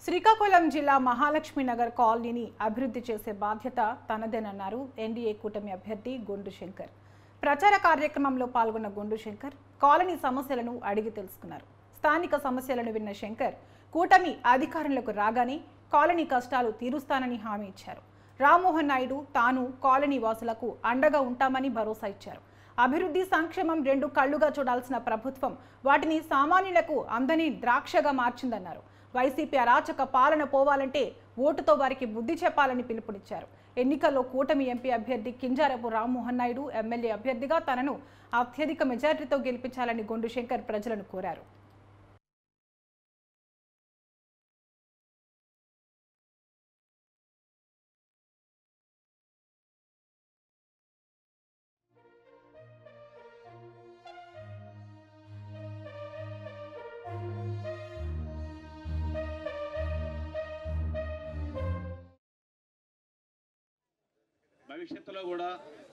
శ్రీకాకుళం జిల్లా మహాలక్ష్మి నగర్ కాలనీని అభివృద్ధి చేసే బాధ్యత తనదేనన్నారు ఎన్డీఏ కూటమి అభ్యర్థి గుండు శంకర్ ప్రచార కార్యక్రమంలో పాల్గొన్న గుండు శంకర్ కాలనీ సమస్యలను అడిగి తెలుసుకున్నారు స్థానిక సమస్యలను విన్న శంకర్ కూటమి అధికారంలోకి రాగానే కాలనీ కష్టాలు తీరుస్తానని హామీ ఇచ్చారు రామ్మోహన్ నాయుడు తాను కాలనీ వాసులకు అండగా ఉంటామని భరోసా ఇచ్చారు అభివృద్ధి సంక్షేమం రెండు కళ్ళుగా చూడాల్సిన ప్రభుత్వం వాటిని సామాన్యులకు అందని ద్రాక్షగా మార్చిందన్నారు వైసీపీ అరాచక పాలన పోవాలంటే ఓటుతో వారికి బుద్ధి చెప్పాలని పిలుపునిచ్చారు ఎన్నికల్లో కూటమి ఎంపీ అభ్యర్థి కింజారపు రామ్మోహన్ నాయుడు ఎమ్మెల్యే అభ్యర్థిగా తనను అత్యధిక మెజార్టీతో గెలిపించాలని గుండు శంకర్ ప్రజలను కోరారు భవిష్యత్తులో కూడా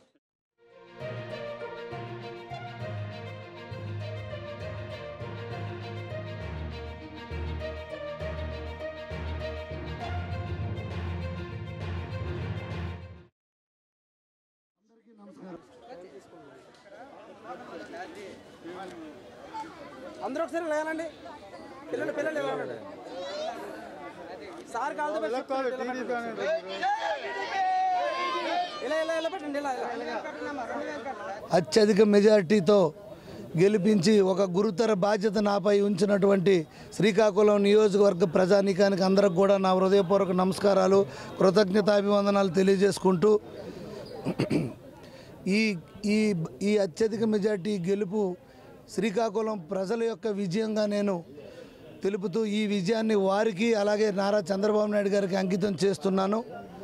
అందరూ ఒకసారి లేనండి పిల్లలు పిల్లలు లేవండి సార్ కాదు ఇలా ఇలా ఇలా పెట్టండి ఇలా ఇలా. అత్యధిక మెజార్టీతో గెలిపించి ఒక గురుతర బాధ్యత నాపై ఉంచినటువంటి శ్రీకాకుళం నియోజకవర్గ ప్రజానీకానికి అందరికి కూడా నా హృదయపూర్వక నమస్కారాలు కృతజ్ఞతాభివందనాలు తెలియజేసుకుంటూ ఈ ఈ ఈ అత్యధిక మెజార్టీ గెలుపు శ్రీకాకుళం ప్రజల యొక్క విజయంగా నేను తెలుపుతూ ఈ విజయాన్ని వారికి అలాగే నారా చంద్రబాబు నాయుడు గారికి అంకితం చేస్తున్నాను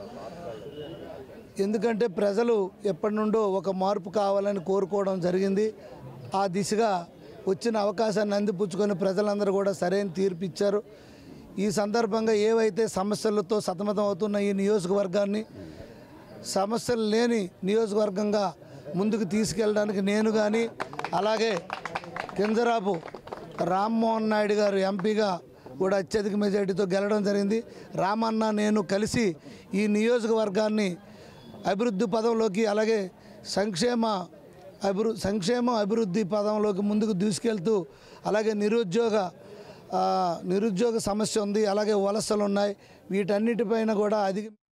ఎందుకంటే ప్రజలు ఎప్పటి నుండో ఒక మార్పు కావాలని కోరుకోవడం జరిగింది ఆ దిశగా వచ్చిన అవకాశాన్ని అందిపుచ్చుకొని ప్రజలందరూ కూడా సరైన తీర్పు ఇచ్చారు ఈ సందర్భంగా ఏవైతే సమస్యలతో సతమతం అవుతున్న ఈ నియోజకవర్గాన్ని సమస్యలు లేని నియోజకవర్గంగా ముందుకు తీసుకెళ్ళడానికి నేను కానీ అలాగే కింజరాపు రామ్మోహన్ నాయుడు గారు ఎంపీగా కూడా అత్యధిక మెజార్టీతో గెలవడం జరిగింది రామన్న నేను కలిసి ఈ నియోజకవర్గాన్ని అభివృద్ధి పదంలోకి అలాగే సంక్షేమ అభివృ సంక్షేమ అభివృద్ధి పదంలోకి ముందుకు దూసుకెళ్తూ అలాగే నిరుద్యోగ ఆ, నిరుద్యోగ సమస్య ఉంది అలాగే వలసలు ఉన్నాయి వీటన్నిటిపైన కూడా అధిక